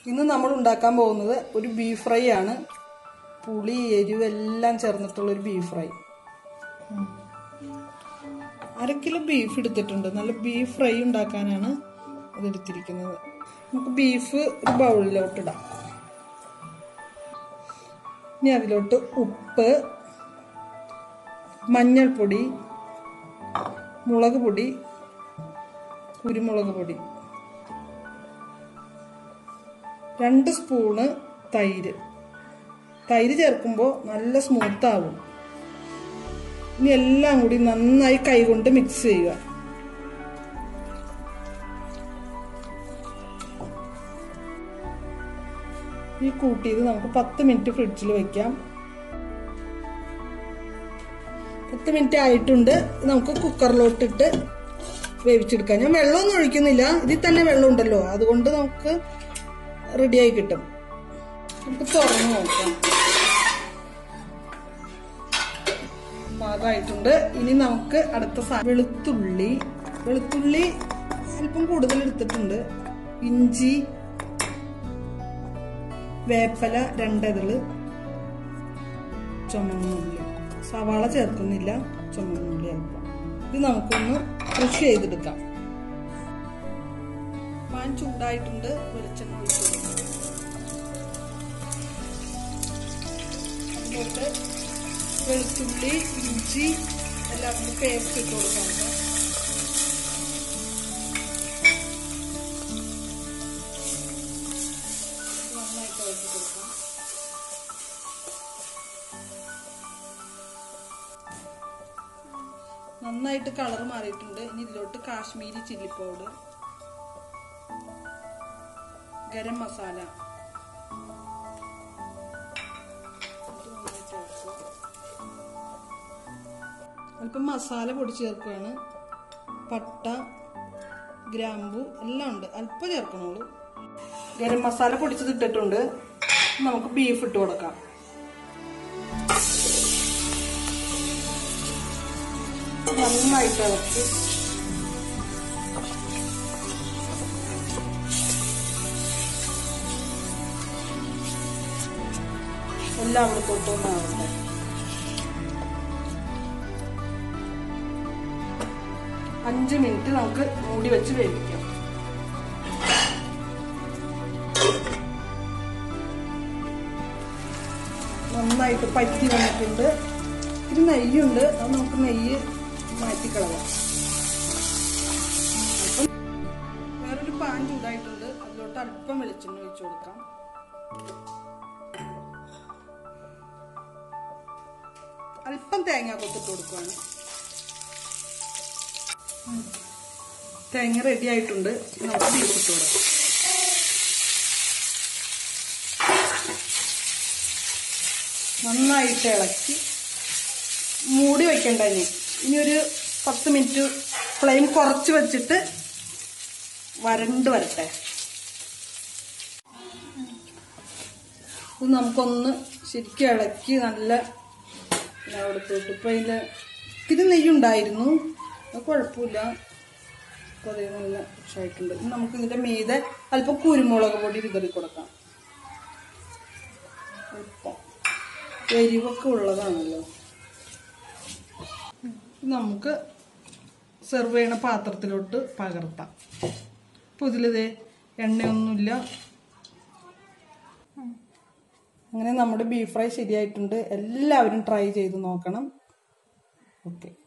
ഇന്ന് നമ്മൾ ഉണ്ടാക്കാൻ പോകുന്നത് ഒരു ബീഫ് ഫ്രൈ ആണ് പുളി എരിവ് എല്ലാം ചേർന്നിട്ടുള്ള ഒരു ബീഫ് ഫ്രൈ അര കിലോ ബീഫ് എടുത്തിട്ടുണ്ട് നല്ല ബീഫ് ഫ്രൈ ഉണ്ടാക്കാനാണ് അത് എടുത്തിരിക്കുന്നത് നമുക്ക് ബീഫ് ഒരു ബൗളിലോട്ട് ഇടാം ഇനി അതിലോട്ട് ഉപ്പ് മഞ്ഞൾപ്പൊടി മുളക് പൊടി കുരുമുളക് പൊടി രണ്ട് സ്പൂണ് തൈര് തൈര് ചേർക്കുമ്പോൾ നല്ല സ്മൂത്ത് ആവും ഇനി എല്ലാം കൂടി നന്നായി കൈകൊണ്ട് മിക്സ് ചെയ്യുക ഈ കൂട്ടിയത് നമുക്ക് പത്ത് മിനിറ്റ് ഫ്രിഡ്ജിൽ വെക്കാം പത്ത് മിനിറ്റ് ആയിട്ടുണ്ട് നമുക്ക് കുക്കറിലോട്ടിട്ട് വേവിച്ചെടുക്കാം ഞാൻ വെള്ളമൊന്നും ഒഴിക്കുന്നില്ല ഇതിൽ തന്നെ വെള്ളം ഉണ്ടല്ലോ അതുകൊണ്ട് നമുക്ക് റെഡിയായി കിട്ടും നമുക്ക് തുറന്ന് നോക്കാം പാകമായിട്ടുണ്ട് ഇനി നമുക്ക് അടുത്ത സാധനം വെളുത്തുള്ളി വെളുത്തുള്ളി അല്പം കൂടുതൽ എടുത്തിട്ടുണ്ട് ഇഞ്ചി വേപ്പല രണ്ടിതള് ചുമന്നുള്ളി സവാള ചേർക്കുന്നില്ല ചുമന്നുള്ളി അല്പം ഇത് നമുക്കൊന്ന് കൃഷി ചെയ്തെടുക്കാം പാൻ ചൂടായിട്ടുണ്ട് വെളിച്ചെണ്ണ ഒഴിച്ചു കൊടുക്കാം അതിലോട്ട് വെളുത്തുള്ളി ഇഞ്ചി എല്ലാം കൂടി പേസ്റ്റ് ഇട്ട് കൊടുക്കാം കേട്ടോ. നന്നായിട്ട് ഇളക്കി കൊടുക്കാം നന്നായിട്ട് കളർ മാറിയിട്ടുണ്ട് ഇനി ഇതിലോട്ട് കാശ്മീരി ചില്ലി പൗഡർ ഗരം മസാല ഇത് നന്നായിട്ട് ഇളക്കുക. അല്പം മസാല പൊടി ചേർക്കുകയാണ് പട്ട ഗ്രാമ്പു എല്ലാം ഉണ്ട് അല്പം ചേർക്കണോളൂ ഗരം മസാല പൊടിച്ചത് ഇട്ടിട്ടുണ്ട് നമുക്ക് ബീഫ് ഇട്ട് കൊടുക്കാം നന്നായിട്ട് ഇളക്കി എല്ലാവരും തൊട്ടൊന്നാവട്ടെ അഞ്ച് മിനിറ്റ് നമുക്ക് മൂടി വെച്ച് വേവിക്കാം നന്നായിട്ട് പറ്റി വന്നിട്ടുണ്ട് ഇത് നെയ്യുണ്ട് അത് നമുക്ക് നെയ്യ് മാറ്റിക്കളയാം അപ്പം വേറൊരു പാൻ ചൂടായിട്ടുണ്ട് അതിലോട്ട് അല്പം വെളിച്ചെണ്ണ ഒഴിച്ചു കൊടുക്കാം അല്പം തേങ്ങ കൊത്തിട്ട് കൊടുക്കുകയാണ് തേങ്ങ റെഡി ആയിട്ടുണ്ട് ഇനി നമുക്ക് ബീഫ് ഇട്ട് കൊടുക്കാം നന്നായിട്ട് ഇളക്കി മൂടി വെക്കണ്ട ഇനി ഇനി ഒരു പത്ത് മിനിറ്റ് ഫ്ലെയിം കുറച്ച് വെച്ചിട്ട് വരണ്ട് വരട്ടെ ഇത് നമുക്കൊന്ന് ശരിക്കും ഇളക്കി നല്ല അവിടത്തോട്ട് ഇപ്പം അതിൽ ഇത്തിരി നെയ്യുണ്ടായിരുന്നു അത് കുഴപ്പമില്ല അപ്പോൾ അതേ നല്ല ഉഷായിട്ടുണ്ട് ഇനി നമുക്ക് ഇതിൻ്റെ മീതെ അല്പം കുരുമുളക് പൊടി വിതറി കൊടുക്കാം അല്പം എരിവൊക്കെ ഉള്ളതാണല്ലോ നമുക്ക് സെർവ് ചെയ്യണ പാത്രത്തിലോട്ട് പകർത്താം അപ്പോൾ ഇതിലിതേ എണ്ണയൊന്നുമില്ല അങ്ങനെ നമ്മുടെ ബീഫ് ഫ്രൈ ശരിയായിട്ടുണ്ട് എല്ലാവരും ട്രൈ ചെയ്ത് നോക്കണം ഓക്കെ